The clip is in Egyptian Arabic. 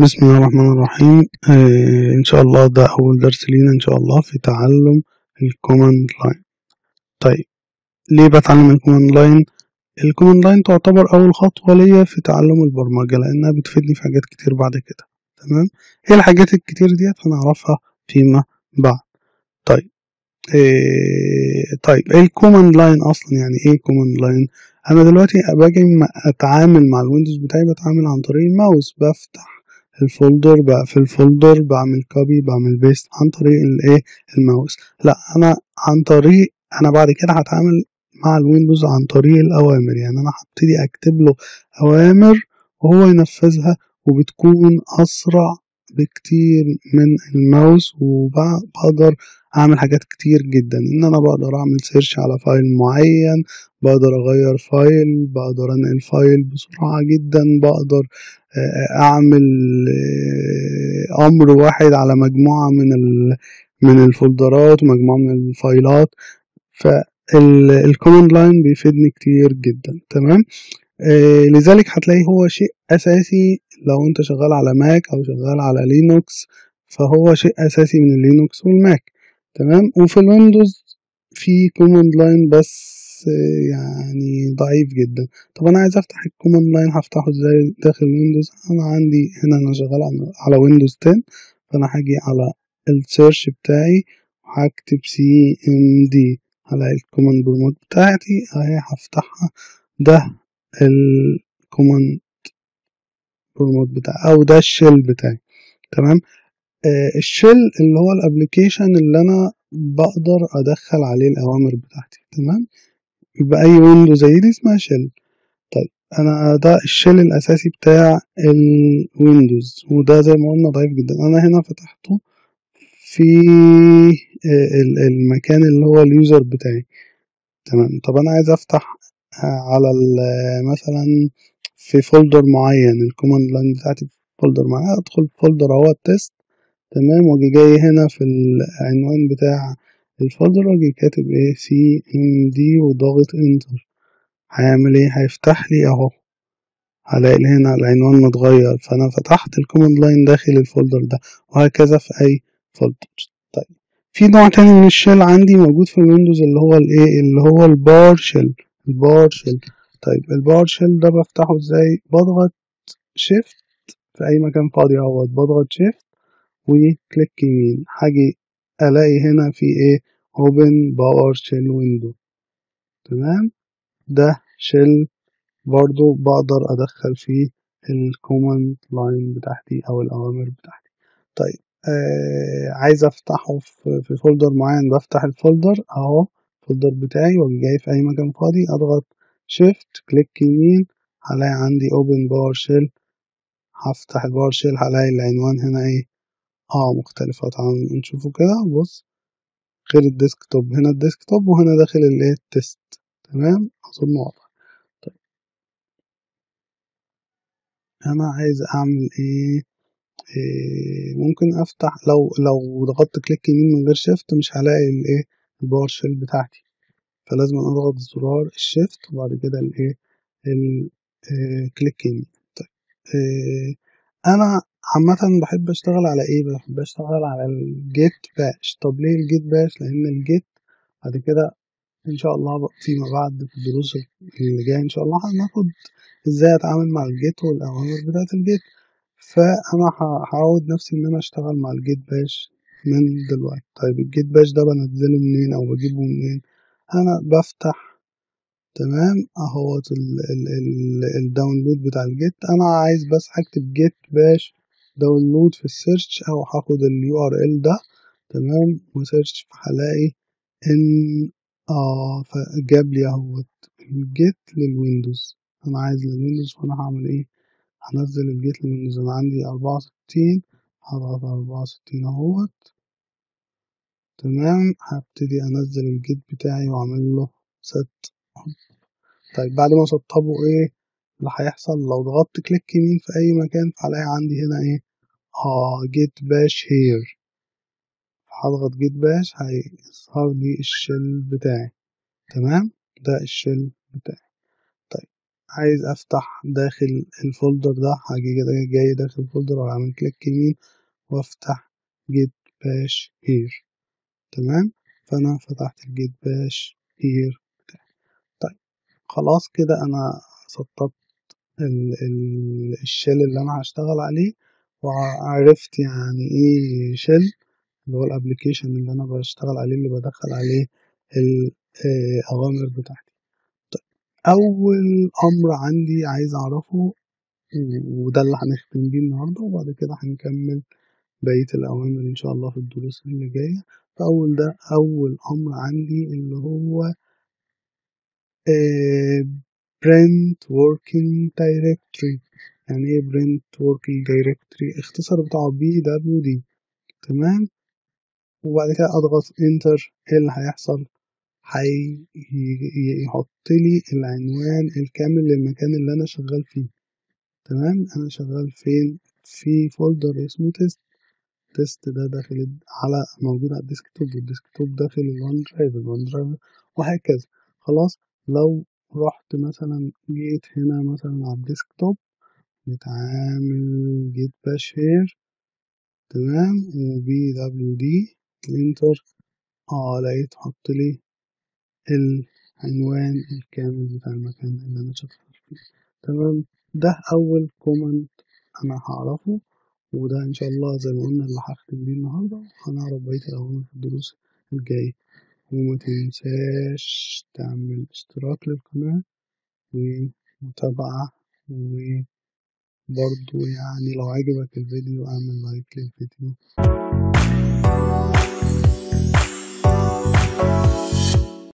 بسم الله الرحمن الرحيم آه إن شاء الله ده أول درس لينا إن شاء الله في تعلم الكوماند لاين طيب ليه بتعلم الكوماند لاين الكوماند لاين تعتبر أول خطوة ليا في تعلم البرمجة لأنها بتفيدني في حاجات كتير بعد كده تمام إيه الحاجات الكتير ديت هنعرفها فيما بعد طيب إيه طيب ايه الكوماند لاين اصلا يعني ايه كوماند لاين انا دلوقتي باجي اتعامل مع الويندوز بتاعي بتعامل عن طريق الماوس بفتح الفولدر بقفل الفولدر بعمل كوبي بعمل بيست عن طريق الايه الماوس لا انا عن طريق انا بعد كده هتعامل مع الويندوز عن طريق الاوامر يعني انا هبتدي اكتب له اوامر وهو ينفذها وبتكون اسرع بكتير من الماوس وبقدر اعمل حاجات كتير جدا ان انا بقدر اعمل سيرش على فايل معين بقدر اغير فايل بقدر انقل فايل بسرعة جدا بقدر اعمل امر واحد على مجموعة من من الفولدرات ومجموعة من الفايلات فالكوماند لاين بيفيدني كتير جدا تمام آه لذلك هتلاقيه هو شيء اساسي لو انت شغال على ماك او شغال على لينوكس فهو شيء اساسي من اللينوكس والماك تمام وفي الويندوز في كوماند لاين بس يعني ضعيف جدا طب انا عايز افتح الكوماند لاين هفتحه ازاي داخل ويندوز انا عندي هنا انا شغال على ويندوز 10 فانا هاجي على السيرش بتاعي وهكتب سي ام دي هلاقي الكوماند بروموت بتاعتي اهي هفتحها ده الكوماند بروموت بتاعي او ده الشيل بتاعي تمام آه الشيل اللي هو الابليكيشن اللي انا بقدر ادخل عليه الاوامر بتاعتي تمام يبقى اي ويندو زي دي اسمها شيل طيب انا ده الشيل الاساسي بتاع الويندوز وده زي ما قلنا ضعيف جدا انا هنا فتحته في المكان اللي هو اليوزر بتاعي تمام طب انا عايز افتح على مثلا في فولدر معين الكوماند لاين بتاعتي في فولدر معين ادخل فولدر اهو التست تمام واجي جاي هنا في العنوان بتاع الفولدر واجي كاتب ايه سي ام دي وضاغط انتر هيعمل ايه هيفتح لي اهو هلاقي هنا العنوان متغير فانا فتحت الكوماند لاين داخل الفولدر ده وهكذا في اي فولدر طيب في نوع تاني من الشيل عندي موجود في الويندوز اللي هو الايه اللي هو البار شيل البار شيل طيب البار شيل ده بفتحه ازاي بضغط شيفت في اي مكان فاضي اهوت بضغط شيفت وكليك يمين هاجي الاقي هنا في ايه اوبن باور شيل ويندو تمام ده شيل برضو بقدر ادخل فيه الكوماند لاين بتاعتي او الاوامر بتاعتي طيب آه عايز افتحه في فولدر معين بفتح الفولدر اهو الفولدر بتاعي واجي جاي في اي مكان فاضي اضغط شيفت كليك يمين هلاقي عندي اوبن باور شيل هفتح الباور شيل هلاقي العنوان هنا ايه اه مختلفة تعالوا نشوفه كده بص غير الديسكتوب هنا الديسكتوب وهنا داخل الايه التست تمام اظن واضح طيب انا عايز اعمل ايه, إيه ممكن افتح لو لو ضغطت كليك يمين من غير شيفت مش هلاقي الايه الباور شيل بتاعتي فلازم اضغط زرار الشيفت وبعد كده الايه الكليك يمين طيب إيه انا عامة بحب اشتغل على ايه بحب اشتغل على الجيت باش طب ليه الجيت باش لان الجيت بعد كده ان شاء الله فيما بعد في الدروس اللي جايه ان شاء الله هناخد ازاي اتعامل مع الجيت والاوامر بتاعه الجيت فانا هعود نفسي ان انا اشتغل مع الجيت باش من دلوقتي طيب الجيت باش ده بنزله منين او بجيبه منين انا بفتح تمام اهوت الداونلود بتاع الجيت انا عايز بس هكتب جيت باش داونلود في السيرش او هاخد اليو ار ال ده تمام وسيرش هلاقي ان اه فجاب لي اهوت الجيت للويندوز انا عايز للويندوز فانا هعمل ايه هنزل الجيت للويندوز انا عندي اربعة وستين هضغط اربعة وستين اهوت تمام هبتدي انزل الجيت بتاعي واعمل له ست طيب بعد ما سطبه ايه اللي هيحصل لو ضغطت كليك يمين في اي مكان هلاقي عندي هنا ايه اه جيت باش هير هضغط جيت باش هيظهر لي الشيل بتاعي تمام ده الشيل بتاعي طيب عايز افتح داخل الفولدر ده هاجي كده جاي داخل الفولدر واعمل كليك يمين وافتح جيت باش هير تمام فانا فتحت الجيت باش هير طيب خلاص كده انا سطبت ال ال الشيل اللي انا هشتغل عليه وعرفت يعني ايه شيل اللي هو الابلكيشن اللي انا بشتغل عليه اللي بدخل عليه الاوامر بتاعتي طيب اول امر عندي عايز اعرفه وده اللي هنختم بيه النهارده وبعد كده هنكمل بقية الأوامر إن شاء الله في الدروس اللي جاية فأول ده أول أمر عندي اللي هو print working directory يعني ايه print working directory اختصار بتاعه بي دبليو دي تمام وبعد كده اضغط انتر ايه اللي هيحصل هيحط لي العنوان الكامل للمكان اللي انا شغال فيه تمام انا شغال فين في فولدر اسمه تيست تيست ده داخل على موجود على الديسكتوب والديسكتوب داخل الوان درايف الوان درايف وهكذا خلاص لو رحت مثلا جيت هنا مثلا على الديسكتوب نتعامل جيت باش هير تمام وبي دبليو دي انتر اه لقيت حط لي العنوان الكامل بتاع المكان اللي انا شغال فيه تمام ده اول كومنت انا هعرفه وده ان شاء الله زي ما قلنا اللي هختم بيه النهارده هنعرف بقيه الاوامر في الدروس الجايه وما تنساش تعمل اشتراك للقناه ومتابعه وبرضو يعني لو عجبك الفيديو اعمل لايك للفيديو